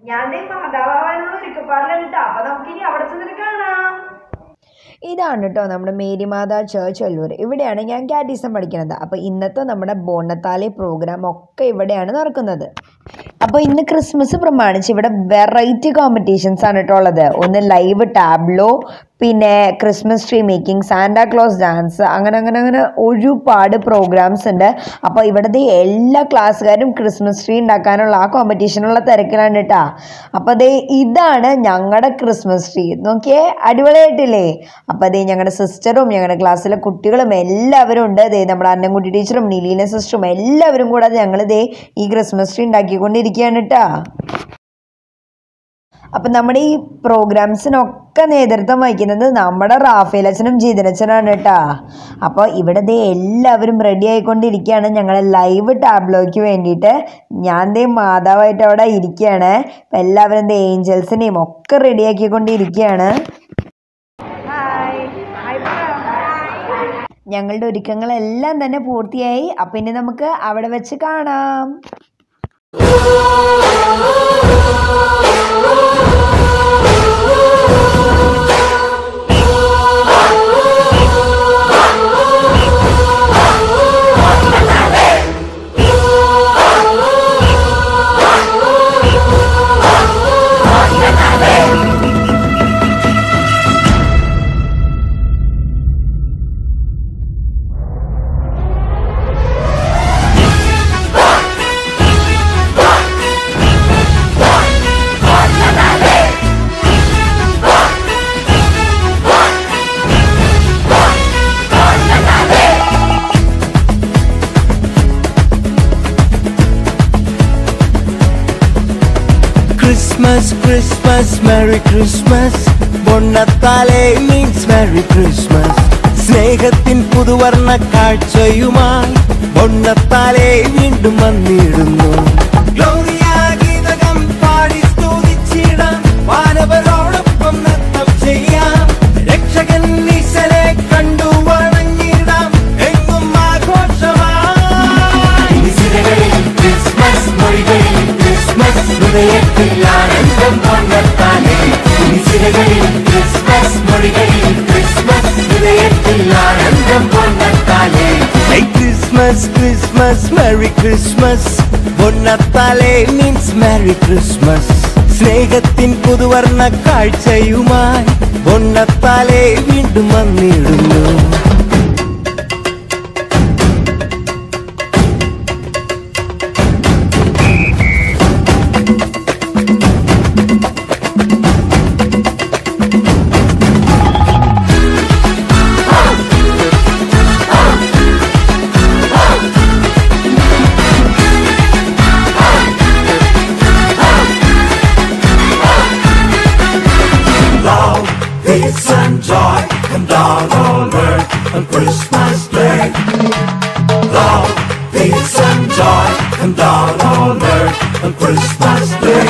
ഞാൻ ദേ മാതാവാനുള്ള ഒരുക്കപ്പാടിലാണ് കേട്ടോ അപ്പൊ നമുക്കിനി അവിടെ ചെന്നിട്ട് കാണാം ഇതാണ് കേട്ടോ നമ്മുടെ മേരിമാത ചേർച്ച് അല്ലൂർ ഇവിടെയാണ് ഞാൻ കാറ്റീസം പഠിക്കുന്നത് അപ്പോൾ ഇന്നത്തെ നമ്മുടെ ബോണത്താലെ പ്രോഗ്രാം ഒക്കെ ഇവിടെയാണ് നടക്കുന്നത് അപ്പോൾ ഇന്ന് ക്രിസ്മസ് പ്രമാണിച്ച് ഇവിടെ വെറൈറ്റി കോമ്പറ്റീഷൻസ് ആണ് കേട്ടോ ഉള്ളത് ഒന്ന് ലൈവ് ടാബ്ലോ പിന്നെ Christmas tree making Santa Claus dance അങ്ങനെ അങ്ങനെ അങ്ങനെ ഒരുപാട് പ്രോഗ്രാംസ് ഉണ്ട് അപ്പോൾ ഇവിടുത്തെ എല്ലാ ക്ലാസ്സുകാരും ക്രിസ്മസ് ട്രീ ഉണ്ടാക്കാനുള്ള ആ കോമ്പറ്റീഷനുള്ള തിരക്കിലാണ് കേട്ടോ അപ്പോൾ അതേ ഇതാണ് ഞങ്ങളുടെ ക്രിസ്മസ് ട്രീ നോക്കിയേ അടിപൊളിയായിട്ടില്ലേ അപ്പോൾ അതേ ഞങ്ങളുടെ സിസ്റ്ററും ഞങ്ങളുടെ ക്ലാസ്സിലെ കുട്ടികളും എല്ലാവരും ഉണ്ട് ദേ നമ്മുടെ അന്നംകുട്ടി ടീച്ചറും നിലീന സിസ്റ്ററും എല്ലാവരും കൂടെ ഞങ്ങൾ ദേ ഈ ക്രിസ്മസ് ട്രീ ഉണ്ടാക്കിക്കൊണ്ടിരിക്കുകയാണ് കേട്ടോ അപ്പം നമ്മുടെ ഈ പ്രോഗ്രാംസിനൊക്കെ നേതൃത്വം വഹിക്കുന്നത് നമ്മുടെ റാഫേൽ അച്ഛനും ജീതനച്ഛനാണ് കേട്ടോ അപ്പോൾ ഇവിടെ ദേ എല്ലാവരും റെഡി ആയിക്കൊണ്ടിരിക്കുകയാണ് ഞങ്ങളെ ലൈവ് ടാബ്ലോയ്ക്ക് വേണ്ടിയിട്ട് ഞാൻ ദേ മാതാവായിട്ട് അവിടെ ഇരിക്കുകയാണ് അപ്പം എല്ലാവരും ദേ ഏഞ്ചൽസിനെയും ഒക്കെ റെഡിയാക്കിക്കൊണ്ടിരിക്കുകയാണ് ഹായ് ഹായ് ഞങ്ങളുടെ ഒരുക്കങ്ങളെല്ലാം തന്നെ പൂർത്തിയായി അപ്പം ഇനി നമുക്ക് അവിടെ വെച്ച് കാണാം Christmas, Christmas, Merry Christmas പൊണ്ണത്താലെ മീൻസ് Merry Christmas സ്നേഹത്തിൻ പുതുവർണ്ണ കാഴ്ചയുമായി പൊണ്ണത്താലെ വീണ്ടും വന്നിടുന്നു Gloria ഗീതകം പാടി സ്തുതിച്ചിടാം വാനവരോടൊപ്പം നൃത്തം ചെയ്യാം രക്ഷകൻ ഈശനെ കണ്ടു വണങ്ങിടാം എങ്ങും ആഘോഷമായി ക്രിസ്മസ് മൊഴികളിൽ ക്രിസ്മസ് ഹൃദയത്തിൽ ആനന്ദം പൊങ്ങത്താനേ ചിരകളിൽ ക്രിസ്മസ് മൊഴികളിൽ ക്രിസ്മസ് ഹൃദയത്തിൽ ആനന്ദം പൊങ്ങത്താനേ ക്രിസ്മസ് ക്രിസ്മസ് മെറി ക്രിസ്മസ് പൊന്നത്താലേ മീൻസ് മെറി ക്രിസ്മസ് സ്നേഹത്തിൻ പുതുവർണ്ണ കാഴ്ചയുമായി പൊന്നത്താലേ വീണ്ടും വന്നിടുന്നു Love, peace and joy come down on earth on Christmas Day. Love, peace and joy come down on earth on Christmas Day.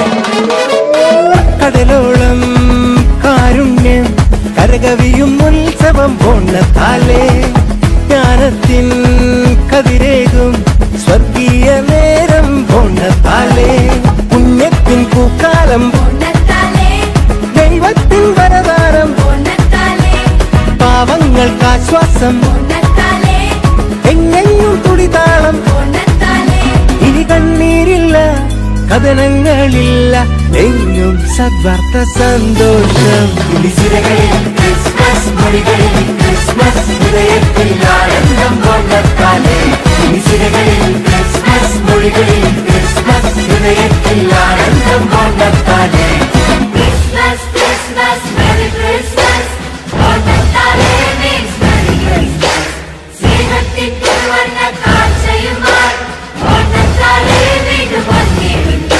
കടലോളം കാരുണ്യം കരകവിയും ഉത്സവം പൊണ്ണത്താലേ ജ്ഞാനത്തിൻ കതിരേകും സ്വർഗീയ നേരം പൊണ്ണത്താലേ പുണ്യത്തിൻ പൂക്കാലം ദൈവത്തിൻ വരദാനം പാവങ്ങൾക്ക് ആശ്വാസം എങ്ങെങ്ങും തുടിതാളം ഇനി കണ്ണീരില്ല കഥനങ്ങളില്ല എങ്ങും സദ്വാർത്ത സന്തോഷം വിളിച്ചിരകളിൽ ക്രിസ്മസ് മൊഴികളിൽ ക്രിസ്മസ് ഹൃദയത്തിൽ ആനന്ദം കൊണ്ടെത്താനേ വിളിച്ചിരകളിൽ ക്രിസ്മസ് മൊഴികളിൽ ക്രിസ്മസ് ഹൃദയത്തിൽ ആനന്ദം കൊണ്ടെത്താനേ Christmas, Christmas, Merry Christmas. ഓണത്താലേ means Merry Christmas. സ്നേഹത്തിൻ പുതുവർണ്ണ കാഴ്ചയുമായി ഓണത്താലേ വീണ്ടും വന്നിടുന്നു.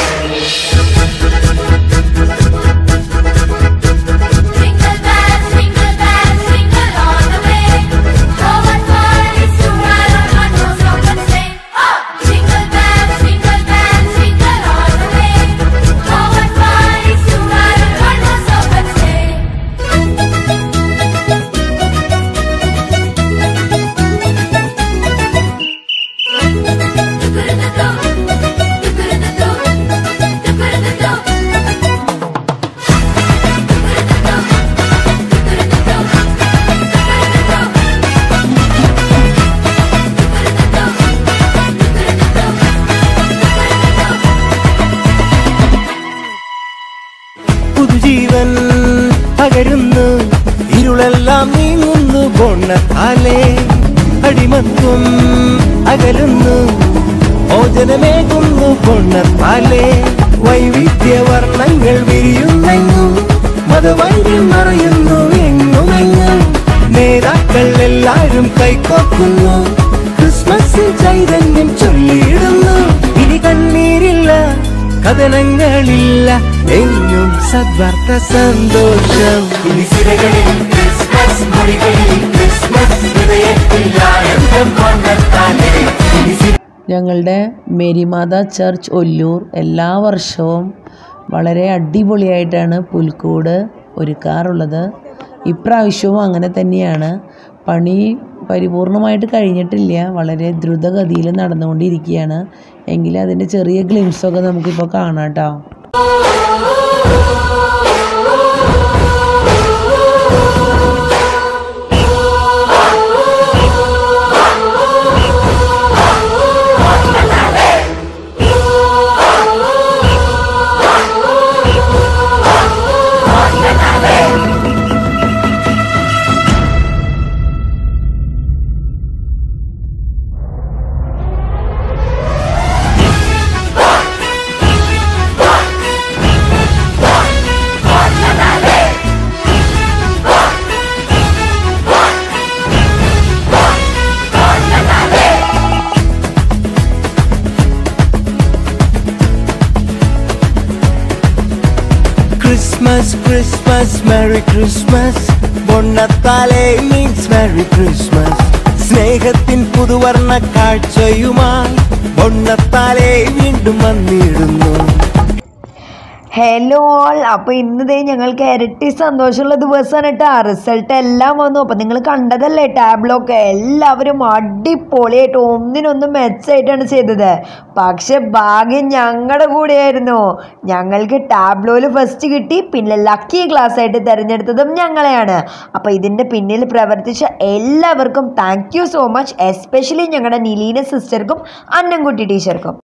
Jingle bells, jingle bells, jingle all the way. Oh, what fun it is to ride on one-horse open sleigh. Oh, jingle bells, jingle bells, jingle all the way. ജീവൻ പകരുന്നു ഇരുളെല്ലാം നീങ്ങുന്നു ബോണത്താലേ അടിമത്വം അകലുന്നു മോചനമേകുന്നു ബോണത്താലേ വൈവിധ്യവർണ്ണങ്ങൾ വിരിയുന്നെങ്ങും മതവൈദ്യം മറയുന്നു എങ്ങുമെങ്ങും നേതാക്കൾ എല്ലാരും കൈക്കോക്കുന്നു ക്രിസ്മസിൽ ചൈതന്യം ചൊല്ലിയിടുന്നു ഇനി കണ്ണീരില്ല കഥനങ്ങളില്ല എങ്ങും സദ്വാർത്ത സന്തോഷം ഇനി സിരകളിൽ ക്രിസ്മസ് മൊഴികളിൽ ക്രിസ്മസ് ഹൃദയത്തിൽ ആനന്ദം കൊണ്ടെത്താനേ ഇനി സി- ഞങ്ങളുടെ മേരിമാത ചർച്ച് ഒല്ലൂർ എല്ലാ വർഷവും വളരെ അടിപൊളിയായിട്ടാണ് പുൽക്കൂട് ഒരുക്കാറുള്ളത് ഇപ്രാവശ്യവും അങ്ങനെ തന്നെയാണ് പണി പരിപൂർണമായിട്ട് കഴിഞ്ഞിട്ടില്ല വളരെ ദ്രുതഗതിയിൽ നടന്നുകൊണ്ടിരിക്കുകയാണ് എങ്കിലും അതിൻ്റെ ചെറിയ ഗ്ലിംസൊക്കെ നമുക്കിപ്പോൾ കാണാം കേട്ടോ ക്രിസ്മസ് ക്രിസ്മസ് മെറി ക്രിസ്മസ് ബൊണ്ണത്താലേ മീൻസ് മെറി ക്രിസ്മസ് സ്നേഹത്തിൻ പുതുവർണ്ണ കാഴ്ചയുമായി ബൊണ്ണത്താലേ വീണ്ടും വന്നിടുന്നു ഹലോ ഓൾ അപ്പോൾ ഇന്ന് ദേ ഞങ്ങൾക്ക് ഇരട്ടി സന്തോഷമുള്ള ദിവസമാണ് കേട്ടോ റിസൾട്ട് എല്ലാം വന്നു അപ്പോൾ നിങ്ങൾ കണ്ടതല്ലേ ടാബ്ലൊക്കെ എല്ലാവരും അടിപൊളിയായിട്ട് ഒന്നിനൊന്നും മെച്ചമായിട്ടാണ് ചെയ്തത് പക്ഷെ ഭാഗ്യം ഞങ്ങളുടെ കൂടെയായിരുന്നു ഞങ്ങൾക്ക് ടാബ്ലോയിൽ ഫസ്റ്റ് കിട്ടി പിന്നെ ലക്കി ക്ലാസ് ആയിട്ട് തിരഞ്ഞെടുത്തതും ഞങ്ങളെയാണ് അപ്പോൾ ഇതിൻ്റെ പിന്നിൽ പ്രവർത്തിച്ച എല്ലാവർക്കും thank you so much especially ഞങ്ങളുടെ നിലീന സിസ്റ്റർക്കും അന്നംകുട്ടി ടീച്ചർക്കും